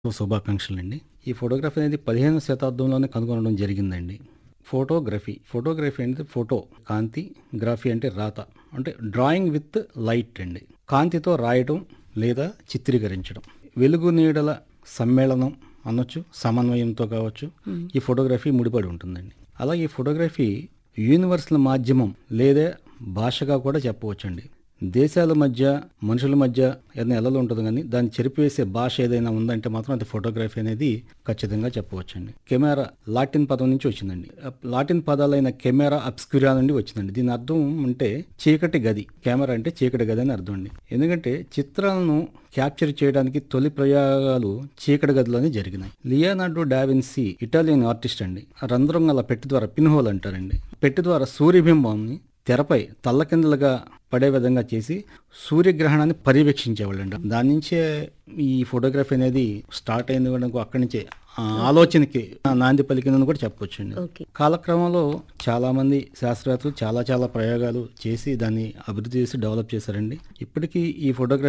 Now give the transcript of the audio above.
శుభాకాంక్షలండి ఈ ఫోటోగ్రఫీ అనేది పదిహేను శతాబ్దంలోనే కనుగొనడం జరిగిందండి ఫోటోగ్రఫీ ఫోటోగ్రఫీ అనేది ఫోటో కాంతి గ్రఫీ అంటే రాత అంటే డ్రాయింగ్ విత్ లైట్ అండి కాంతితో రాయటం లేదా చిత్రీకరించడం వెలుగు నీడల సమ్మేళనం అనొచ్చు సమన్వయంతో కావచ్చు ఈ ఫోటోగ్రఫీ ముడిపడి ఉంటుందండి అలాగే ఈ ఫోటోగ్రఫీ యూనివర్సల్ మాధ్యమం లేదా భాషగా కూడా చెప్పవచ్చండి దేశాల మధ్య మనుషుల మధ్య ఏదైనా ఎలా ఉంటుంది కానీ దాన్ని చెరిపివేసే భాష ఏదైనా ఉందంటే మాత్రం అది ఫోటోగ్రఫీ అనేది ఖచ్చితంగా చెప్పవచ్చండి కెమెరా లాటిన్ పదం నుంచి వచ్చిందండి ఆ లాటిన్ పదాలైన కెమెరా అబ్స్క్యూరా నుండి వచ్చిందండి దీని అర్థం అంటే చీకటి గది కెమెరా అంటే చీకటి గది అని అర్థం అండి ఎందుకంటే చిత్రాలను క్యాప్చర్ చేయడానికి తొలి ప్రయోగాలు చీకటి గదిలోనే జరిగినాయి లియోనార్డో డావిన్సీ ఇటాలియన్ ఆర్టిస్ట్ అండి రంధ్రం గల పెట్టి ద్వారా పిన్హోల్ అంటారండి పెట్టి ద్వారా సూర్యబింబాన్ని తెరపై తల్లకిందులుగా పడే విధంగా చేసి సూర్యగ్రహణాన్ని పర్యవేక్షించేవాళ్ళండి దాని నుంచే ఈ ఫోటోగ్రఫీ అనేది స్టార్ట్ అయింది కూడా అక్కడి నుంచే ఆ ఆలోచనకి నాంది పలికిందని కూడా చెప్పొచ్చండి ఓకే కాలక్రమంలో చాలా మంది శాస్త్రవేత్తలు చాలా చాలా ప్రయోగాలు చేసి దాన్ని అభివృద్ధి చేసి డెవలప్ చేశారండి ఇప్పటికీ ఈ ఫోటోగ్రఫీ